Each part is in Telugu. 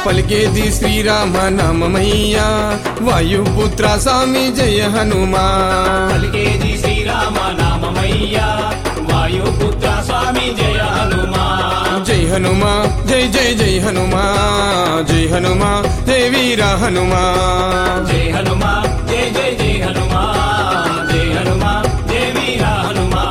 పలికేది శ్రీరామ నామమయ్యా వాయుపుత్ర స్వామి జయ హనుమా పలికేది శ్రీరామ నామమయ్యా వాయుపుత్ర స్వామి జయ హనుమా జై హనుమా జై జై జై హనుమా జై హనుమా జై వీర హనుమా జై హనుమా జై జై జై హనుమా జై హనుమా జై వీర హనుమా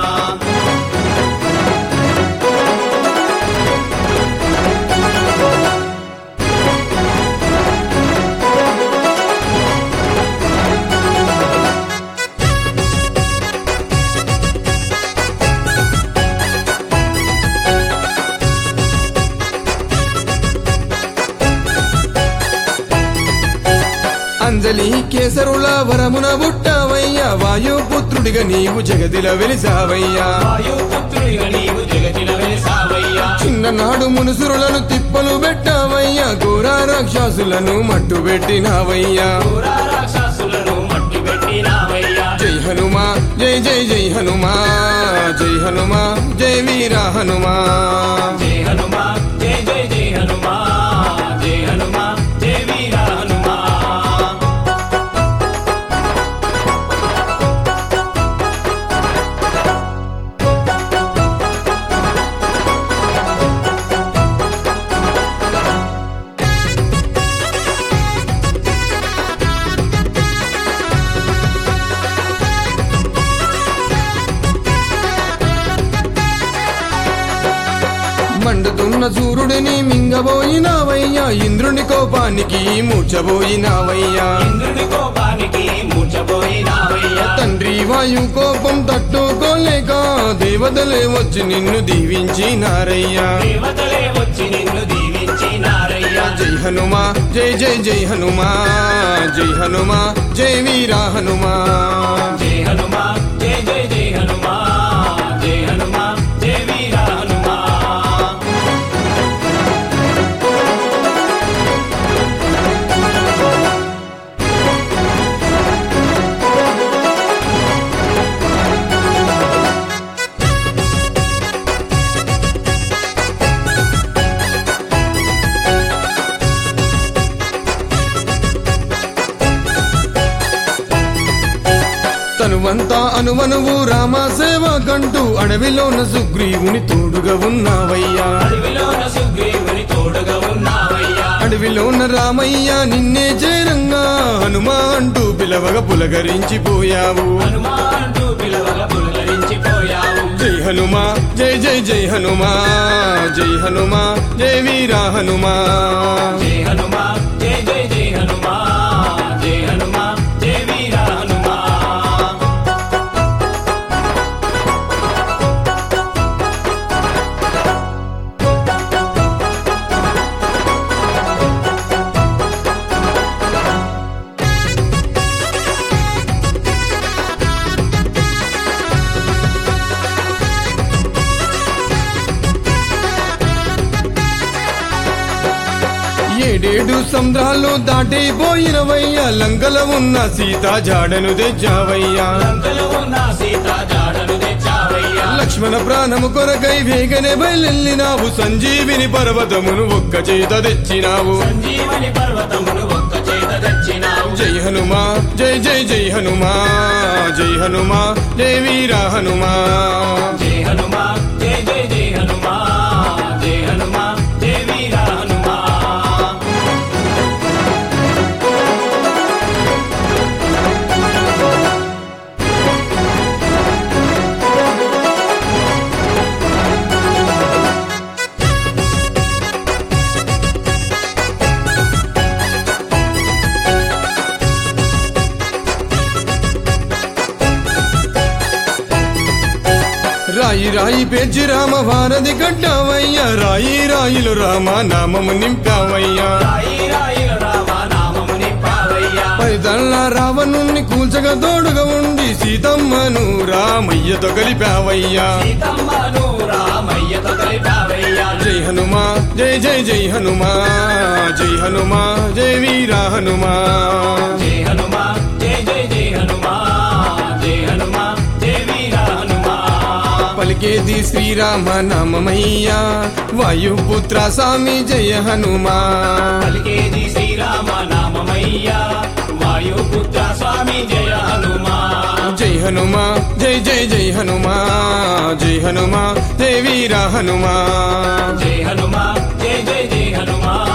అంజలి కేసరుల వరమున బుట్టవయ్యా వాయుపుత్రుడిగా నీవు జగదిల వెలిసావయ్యా వాయుపుత్రుడిగా నీవు జగతిన వెలిసావయ్యా చిన్ననాడు మునుసురులను తిప్పలు పెట్టావయ్యా ఘోర రాక్షసులను మట్టు పెట్టినావయ్యా పురా రాక్షసులను మట్టి పెట్టినావయ్యా జై హనుమా జై జై జై హనుమా జై హనుమా జై వీర హనుమా జై హనుమా జై జై జై హనుమా జై హనుమా జై వీర హనుమా మండుతున్న సూర్యుడిని మింగబోయినావయ్యా ఇంద్రుని కోపానికి మూర్చబోయినావయ్యా ఇంద్రుని కోపానికి మూర్చపోయినావయ్యా తండ్రి వాయు కోపం తట్టుకోలేక దేవతలే వచ్చి నిన్ను దీవించినారయ్యా దేవతలే వచ్చి నిన్ను దీవించినారయ్యా జై హనుమా జై జై జై హనుమా జై హనుమా జై వీర హనుమా జై హనుమా జై జై జై హనుమా జై హనుమా జై వీర హనుమా తనువంతా అనువనువు రామ సేవ కంటూ అడవిలోన సుగ్రీవుని తోడుగా ఉన్నావయ్యా అడవిలోన సుగ్రీవుని తోడుగా ఉన్నావయ్యా అడవిలోన రామయ్య నిన్నే చేరంగా హనుమా అంటూ పిలవగా పులకరించిపోయావు హనుమాంటూ పిలవగా పులకరించిపోయావు జై హనుమా జై జై జై హనుమా జై హనుమా జై వీర హనుమా జై హనుమా జై జై జై హనుమా జై హనుమా జై వీర హనుమా ఏడేడు సంద్రాలు దాటిపోయినవయ్యా లంకల ఉన్న సీత జాడను తెచ్చావయ్యా లంకలో ఉన్న సీత జాడను తెచ్చావయ్యా లక్ష్మణ ప్రాణము కొరకై వేగనే బయలెళ్ళినావు సంజీవిని పర్వతమును ఒక్క చేత తెచ్చినావు సంజీవని పర్వతమును ఒక్క చేత తెచ్చినావు జై హనుమా జై జై జై హనుమా జై హనుమా జై వీర హనుమా జై హనుమా జై జై జై హనుమా జై హనుమా జై వీర హనుమా రాయి రాయి పేర్చి రామ భారతి కట్టావయ్యా రాయి రాయిలు రామ నామము నింపావయ్యా రాయి రాయిల రామ నామము నింపావయ్యా పైదళ్ళ రావణుణ్ణి కూల్చగా తోడుగా ఉండి సీతమ్మను రామయ్యతో కలిపావయ్యా సీతమ్మను రామయ్యతో కలిపావయ్యా జై హనుమా జై జై జై హనుమా జై హనుమా జై వీర హనుమా జై హనుమా జై జై జై హనుమా జై హనుమా జై వీర హనుమా పలికే పలికేది శ్రీరామ నామమయ్యా వాయుపుత్ర స్వామి జయ హనుమా పలికేది శ్రీరామ నామమయ్యా వాయుపుత్ర స్వామి జయ హనుమా జై హనుమా జై జై జై హనుమా జై హనుమా జై వీర హనుమా జై హనుమా జై జై జై హనుమా